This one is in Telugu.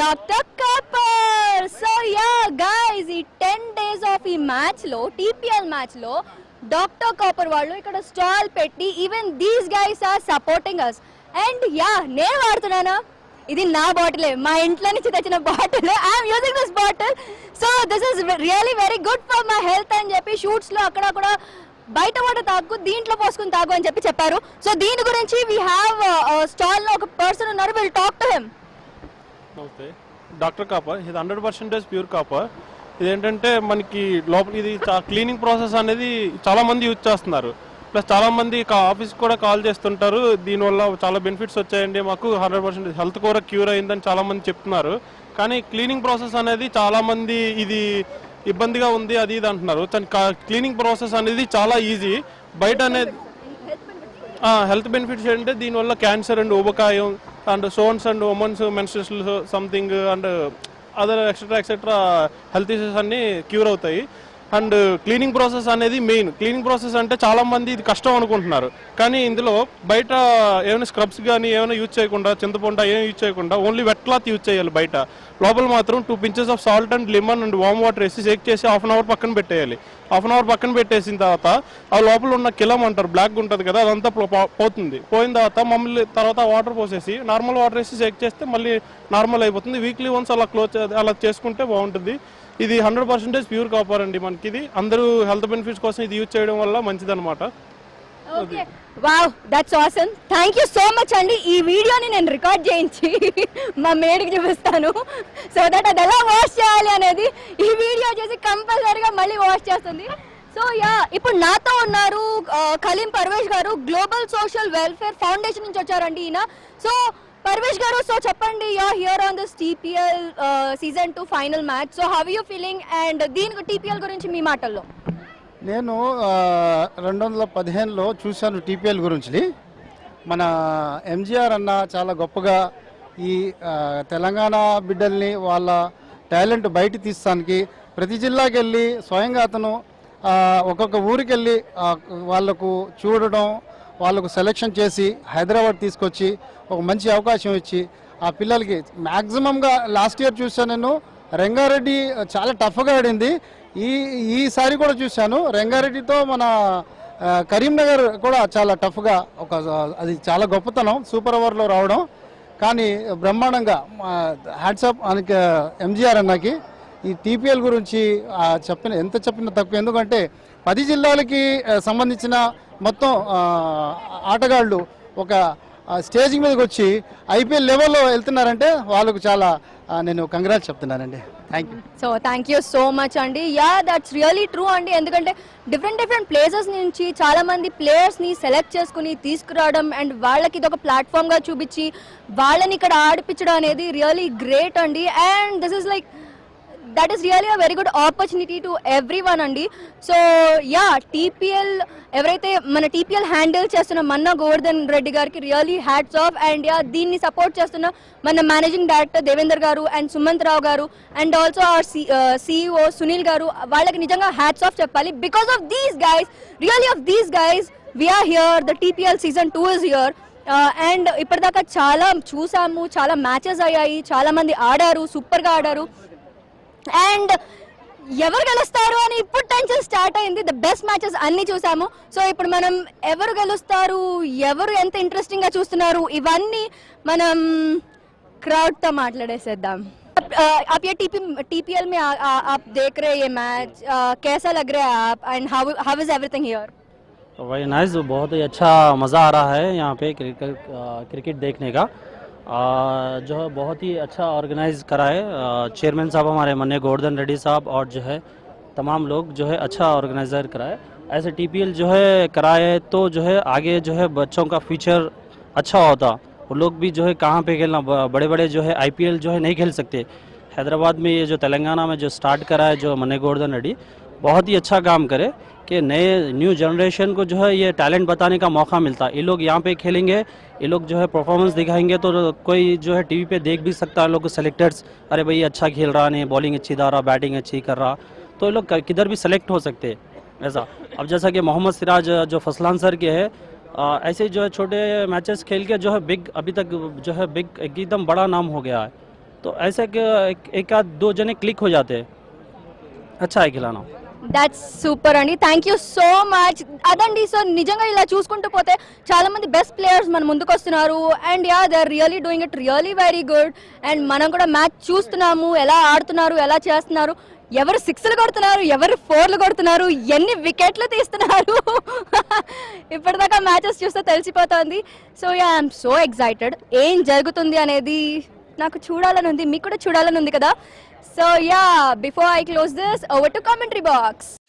doctor copper so yeah guys ఈ టెన్ డేస్ ఆఫ్ ఈ మ్యాచ్ లో టీపీఎల్ మ్యాచ్ లో డాక్టర్ కాపర్ వాళ్ళు ఇక్కడ స్టాల్ పెట్టి even these guys are supporting us and yeah నేను వాడుతున్నానా ఇది నా బాటిలే మా ఇంట్లో నుంచి తెచ్చిన bottle I'm using this bottle so this is really very good for my health అని చెప్పి షూట్స్ లో అక్కడ కూడా బయట వాటర్ తాగు దీంట్లో పోసుకుని తాగు అని చెప్పి చెప్పారు సో దీని గురించి వీ హ్యావ్ స్టాల్ లో ఒక పర్సన్ ఉన్నారు విల్ టాక్ టు హిమ్ నమస్తే డాక్టర్ కాపర్ ఇది హండ్రెడ్ పర్సెంటేజ్ ప్యూర్ కాపర్ ఇదేంటంటే మనకి లోపల ఇది క్లీనింగ్ ప్రాసెస్ అనేది చాలా మంది యూజ్ చేస్తున్నారు ప్లస్ చాలా మంది ఆఫీస్ కూడా కాల్ చేస్తుంటారు దీనివల్ల చాలా బెనిఫిట్స్ వచ్చాయండి మాకు హండ్రెడ్ పర్సెంట్ హెల్త్ కూడా క్యూర్ అయిందని చాలా మంది చెప్తున్నారు కానీ క్లీనింగ్ ప్రాసెస్ అనేది చాలా మంది ఇది ఇబ్బందిగా ఉంది అది ఇది అంటున్నారు క్లీనింగ్ ప్రాసెస్ అనేది చాలా ఈజీ బయట అనేది హెల్త్ బెనిఫిట్స్ ఏంటంటే దీనివల్ల క్యాన్సర్ అండ్ ఊబకాయం అండ్ సోన్స్ and women's menstrual something and other etcetera etcetera health issues అన్ని క్యూర్ అవుతాయి అండ్ క్లీనింగ్ ప్రాసెస్ అనేది మెయిన్ క్లీనింగ్ ప్రాసెస్ అంటే చాలా మంది ఇది కష్టం అనుకుంటున్నారు కానీ ఇందులో బయట ఏమైనా స్క్రబ్స్ కానీ ఏమైనా యూజ్ చేయకుండా చింతపండు ఏం యూజ్ చేయకుండా ఓన్లీ వెట్ క్లాత్ యూజ్ చేయాలి బయట లోపల మాత్రం two pinches of salt and lemon and warm water వేసి షేక్ చేసి హాఫ్ అన్ అవర్ పక్కన పెట్టేయాలి హాఫ్ అన్ అవర్ పక్కన పెట్టేసిన తర్వాత ఆ లోపల ఉన్న కిలం అంటారు బ్లాక్ ఉంటుంది కదా అదంతా పో- పో- పోతుంది పోయిన తర్వాత మమ్మల్ని తర్వాత వాటర్ పోసేసి నార్మల్ వాటర్ వేసి షేక్ చేస్తే మళ్ళీ నార్మల్ అయిపోతుంది వీక్లీ వన్స్ అలా క్లోజ్ అలా చేసుకుంటే బాగుంటుంది ఇది హండ్రెడ్ పర్సెంటేజ్ ప్యూర్ కాపర్ అండి మనకి ఇది అందరూ హెల్త్ బెనిఫిట్స్ కోసం ఇది యూజ్ చేయడం వల్ల మంచిదన్నమాట okay wow that's awesome thank you so much అండి ఈ వీడియోని నేను రికార్డ్ చేయించి మా మేడికి చూపిస్తాను సో దట్ అది ఎలా వాష్ చేయాలి అనేది ఈ వీడియో చేసి కంపల్సరీగా మళ్ళీ వాష్ చేస్తుంది సో యా ఇప్పుడు నాతో ఉన్నారు ఆ, కలీం పర్వేష్ గారు గ్లోబల్ సోషల్ వెల్ఫేర్ ఫౌండేషన్ నుంచి వచ్చారండి ఈయన సో పర్వేష్ గారు సో చెప్పండి yeah here on this TPL season two final match so how you feeling and దీనికి టీపీఎల్ గురించి మీ మాటల్లో నేను రెండు వందల పదిహేనులో చూశాను టీపీఎల్ గురించి మన ఎంజీఆర్ అన్న చాలా గొప్పగా ఈ ఆ, తెలంగాణ బిడ్డల్ని వాళ్ళ టాలెంట్ బయట తీస్తానికి ప్రతి జిల్లాకి వెళ్ళి స్వయంగా అతను ఆ, ఒక్కొక్క ఊరికి వెళ్ళి ఆ, వాళ్ళకు చూడడం వాళ్ళకు సెలెక్షన్ చేసి హైదరాబాద్ తీసుకొచ్చి ఒక మంచి అవకాశం ఇచ్చి ఆ పిల్లలకి మ్యాక్సిమంగా లాస్ట్ ఇయర్ చూశాను నేను రంగారెడ్డి చాలా టఫ్గా ఆడింది ఈ ఈసారి కూడా చూశాను రంగారెడ్డితో మన ఆ, కరీంనగర్ కూడా చాలా టఫ్గా ఒక అది చాలా గొప్పతనం సూపర్ ఓవర్లో రావడం కానీ బ్రహ్మాండంగా హ్యాట్సప్ అనకి ఎంజీఆర్ అన్నకి ఈ టీపీఎల్ గురించి ఆ, చెప్పిన ఎంత చెప్పినా తక్కువ ఎందుకంటే పది జిల్లాలకి ఆ, సంబంధించిన మొత్తం ఆ, ఆటగాళ్ళు ఒక ఆ, స్టేజ్ మీదకి వచ్చి ఐపీఎల్ లెవెల్లో వెళ్తున్నారంటే వాళ్ళకు చాలా ఆ, నేను కంగ్రాట్స్ చెప్తున్నానండి thank you so thank you so much అండి యా దట్స్ రియలీ ట్రూ అండి ఎందుకంటే డిఫరెంట్ డిఫరెంట్ ప్లేసెస్ నుంచి చాలా మంది ప్లేయర్స్ ని సెలెక్ట్ చేసుకుని తీసుకురావడం అండ్ వాళ్ళకి ఇది ఒక ప్లాట్ఫామ్ గా చూపించి వాళ్ళని ఇక్కడ ఆడిపించడం అనేది రియలీ గ్రేట్ అండి and this is like that is really uh very good opportunity to everyone అండి సో యా టీపీఎల్ ఎవరైతే మన టీపీఎల్ హ్యాండిల్ చేస్తున్న మన్నా గోవర్ధన్ రెడ్డి గారికి really hats off and yeah దీన్ని సపోర్ట్ చేస్తున్న మన మేనేజింగ్ డైరెక్టర్ దేవేందర్ గారు అండ్ సుమంత్ రావు గారు and also our CEO Sunil గారు వాళ్ళకి నిజంగా హ్యాట్స్ ఆఫ్ చెప్పాలి because of these guys really of these guys we're here the TPL season two is here and ఇప్పటిదాకా చాలా చూసాము చాలా మ్యాచెస్ అయ్యాయి చాలా మంది ఆడారు సూపర్గా ఆడారు అండ్ ఎవరు గెలుస్తారు అని ఇప్పుడు టెన్షన్ స్టార్ట్ అయింది ద బెస్ట్ మ్యాచెస్ అన్ని చూసాము సో ఇప్పుడు మనం ఎవరు గెలుస్తారు ఎవరు ఎంత ఇంట్రెస్టింగ్ గా చూస్తున్నారు ఇవన్నీ మనం క్రౌడ్ తో మాట్లాడేసేద్దాం आप ये टीपी टीपीएल में आ, आ, आप देख रहे हैं ये मैच कैसा लग रहा है आप and how how is everything here वही नाइस बहुत ही अच्छा मज़ा आ रहा है यहाँ पे क्रिकेट अ, क्रिकेट देखने का अ, जो है बहुत ही अच्छा ऑर्गेनाइज करा है अ, चेयरमैन साहब हमारे मन्ने गोवर्धन रेड्डी साहब और जो है तमाम लोग जो है अच्छा ऑर्गेनाइजर कराए ऐसे टीपीएल जो है कराए तो जो है आगे जो है बच्चों का फ्यूचर अच्छा होता वो लोग भी जो है कहाँ पे खेलना ब- बड़े बड़े जो है आईपीएल जो है नहीं खेल सकते हैदराबाद में ये जो तेलंगाना में जो स्टार्ट करा है जो मन्ने गोवर्धन रेड्डी बहुत ही अच्छा काम करे कि नए न्यू जनरेशन को जो है ये टैलेंट बताने का मौका मिलता है ये लोग यहाँ पे खेलेंगे ये लोग जो है परफॉर्मेंस दिखाएंगे तो कोई जो है टीवी पे देख भी सकता है लोग सेलेक्टर्स अरे भाई ये अच्छा खेल रहा नहीं बॉलिंग अच्छी डाल रहा बैटिंग अच्छी कर रहा तो ये लोग किधर भी सेलेक्ट हो सकते हैं ऐसा अब जैसा कि मोहम्मद सिराज जो फसलान सर के है अ, ऐसे जो है छोटे मैचेस खेल के जो है बिग अभी तक जो है बिग एकदम बड़ा नाम हो गया है तो ऐसे कि एक, एक आध दो जने क्लिक हो जाते हैं अच्छा है खिलाना దట్స్ సూపర్ అండి థ్యాంక్ యూ సో మచ్ అదండి సో నిజంగా ఇలా చూసుకుంటూ పోతే చాలా మంది బెస్ట్ ప్లేయర్స్ మన ముందుకు వస్తున్నారు and yeah they are really doing it really very good and మనం కూడా మ్యాచ్ చూస్తున్నాము ఎలా ఆడుతున్నారు ఎలా చేస్తున్నారు ఎవరు సిక్స్లు కొడుతున్నారు ఎవరు ఫోర్లు కొడుతున్నారు ఎన్ని వికెట్లు తీస్తున్నారు ఇప్పటిదాకా మ్యాచెస్ చూస్తే తెలిసిపోతుంది so yeah I'm so excited ఏం జరుగుతుంది అనేది నాకు చూడాలని ఉంది మీకు కూడా చూడాలని ఉంది కదా so yeah before I close this over to commentary box